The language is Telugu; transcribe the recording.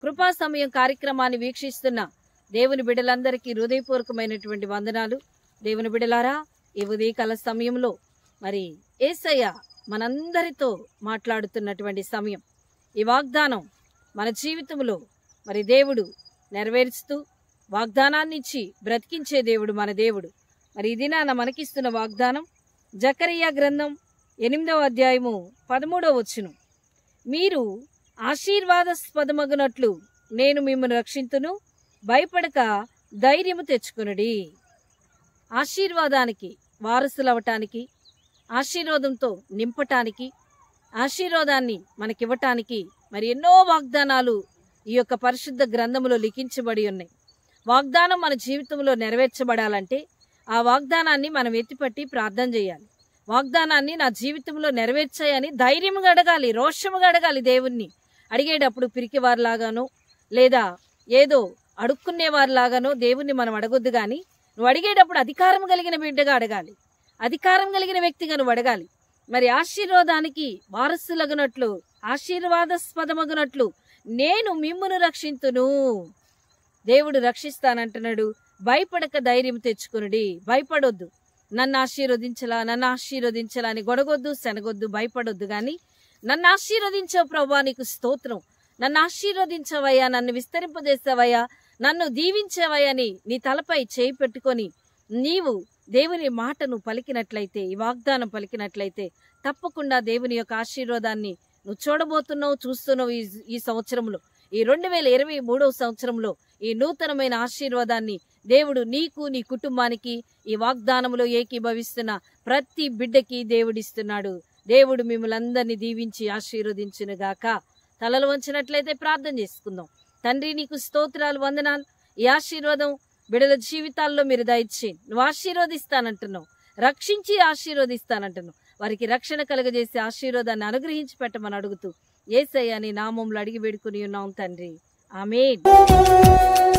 కృపా సమయం కార్యక్రమాన్ని వీక్షిస్తున్న దేవుని బిడ్డలందరికీ హృదయపూర్వకమైనటువంటి వందనాలు దేవుని బిడ్డలారా ఈ ఉదయకాల సమయంలో మరి ఏసయ్య మనందరితో మాట్లాడుతున్నటువంటి సమయం ఈ వాగ్దానం మన జీవితంలో మరి దేవుడు నెరవేరుస్తూ వాగ్దానాన్ని ఇచ్చి బ్రతికించే దేవుడు మన దేవుడు మరి ఇది నా మనకిస్తున్న వాగ్దానం జకరియా గ్రంథం ఎనిమిదవ అధ్యాయము పదమూడవ వచ్చును మీరు ఆశీర్వాదస్పదమగునట్లు నేను మిమ్మల్ని రక్షింతును భయపడక ధైర్యము తెచ్చుకునుడి ఆశీర్వాదానికి వారసులవటానికి ఆశీర్వాదంతో నింపటానికి ఆశీర్వాదాన్ని మనకివ్వటానికి మరి ఎన్నో వాగ్దానాలు ఈ యొక్క పరిశుద్ధ గ్రంథములో లిఖించబడి ఉన్నాయి వాగ్దానం మన జీవితంలో నెరవేర్చబడాలంటే ఆ వాగ్దానాన్ని మనం ఎత్తిపట్టి ప్రార్థన చేయాలి వాగ్దానాన్ని నా జీవితంలో నెరవేర్చాయని ధైర్యముగా అడగాలి రోషముగా అడగాలి దేవుణ్ణి అడిగేటప్పుడు పిరికివారిలాగానో లేదా ఏదో అడుక్కునేవారిలాగానో దేవుణ్ణి మనం అడగొద్దు కానీ నువ్వు అడిగేటప్పుడు అధికారం కలిగిన బిడ్డగా అడగాలి అధికారం కలిగిన వ్యక్తిగా నువ్వు అడగాలి మరి ఆశీర్వాదానికి వారసులగునట్లు ఆశీర్వాదస్పదమగునట్లు నేను మిమ్మును రక్షింతును దేవుడు రక్షిస్తానంటున్నాడు భయపడక ధైర్యం తెచ్చుకునుడి భయపడొద్దు నన్ను ఆశీర్వదించలా నన్ను ఆశీర్వదించలా అని గొడగొద్దు శనగొద్దు భయపడొద్దు కానీ నన్ను ఆశీర్వదించవు ప్రభా నీకు స్తోత్రం నన్ను ఆశీర్వదించవయ్యా నన్ను విస్తరింపజేసావయ్యా నన్ను దీవించవయ్యా అని నీ తలపై చేయి పెట్టుకొని నీవు దేవుని మాటను పలికినట్లయితే ఈ వాగ్దానం పలికినట్లయితే తప్పకుండా దేవుని యొక్క ఆశీర్వాదాన్ని నువ్వు చూడబోతున్నావు చూస్తున్నావు ఈ ఈ సంవత్సరంలో ఈ రెండు వేల ఇరవై మూడవ సంవత్సరంలో ఈ నూతనమైన ఆశీర్వాదాన్ని దేవుడు నీకు నీ కుటుంబానికి ఈ వాగ్దానంలో ఏకీభవిస్తున్న ప్రతి బిడ్డకి దేవుడిస్తున్నాడు దేవుడు మిమ్మల్ని అందరినీ దీవించి ఆశీర్వదించునుగాక తలలు వంచినట్లయితే ప్రార్థన చేసుకుందాం తండ్రి నీకు స్తోత్రాలు వందనాలు ఈ ఆశీర్వాదం బిడల జీవితాల్లో మీరు దయచేయండి నువ్వు ఆశీర్వదిస్తానంటున్నావు రక్షించి ఆశీర్వదిస్తానంటున్నావు వారికి రక్షణ కలుగజేసే ఆశీర్వాదాన్ని అనుగ్రహించి పెట్టమని అడుగుతూ ఏసయ్య నీ నామంలో అడిగి వేడుకుని ఉన్నాం తండ్రి ఆమెన్